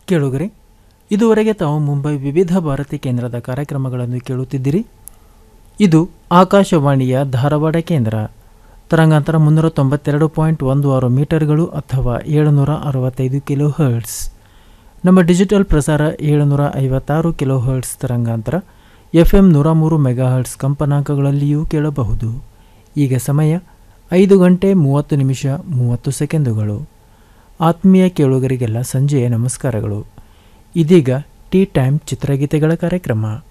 ಕೇಳುಗರೆ ಇದುವರೆಗೆ ತಾವು ಮುಂಬೈ ವಿವಿಧ ಭಾರತಿ ಕೇಂದ್ರದ ಕಾರ್ಯಕ್ರಮಗಳನ್ನು ಕೇಳುತ್ತಿದ್ದಿರಿ ಇದು ಆಕಾಶವಾಣಿಯ ಧಾರವಾಡ ಕೇಂದ್ರ ತರಂಗಾಂತರ ಮುನ್ನೂರ ತೊಂಬತ್ತೆರಡು ಪಾಯಿಂಟ್ ಒಂದು ಆರು ಮೀಟರ್ಗಳು ಅಥವಾ ಏಳುನೂರ ಅರವತ್ತೈದು ಕಿಲೋ ಹರ್ಟ್ಸ್ ನಮ್ಮ ಡಿಜಿಟಲ್ ಪ್ರಸಾರ ಏಳುನೂರ ಐವತ್ತಾರು ಕಿಲೋ ಹರ್ಟ್ಸ್ ತರಂಗಾಂತರ ಎಫ್ ಎಂ ನೂರ ಮೂರು ಮೆಗಾ ಹರ್ಟ್ಸ್ ಕಂಪನಾಂಕಗಳಲ್ಲಿಯೂ ಕೇಳಬಹುದು ಈಗ ಸಮಯ ಐದು ಗಂಟೆ ಮೂವತ್ತು ನಿಮಿಷ ಮೂವತ್ತು ಸೆಕೆಂಡುಗಳು ಆತ್ಮೀಯ ಕೇಳುಗರಿಗೆಲ್ಲ ಸಂಜೆಯ ನಮಸ್ಕಾರಗಳು ಇದೀಗ ಟೀ ಟೈಮ್ ಚಿತ್ರಗೀತೆಗಳ ಕಾರ್ಯಕ್ರಮ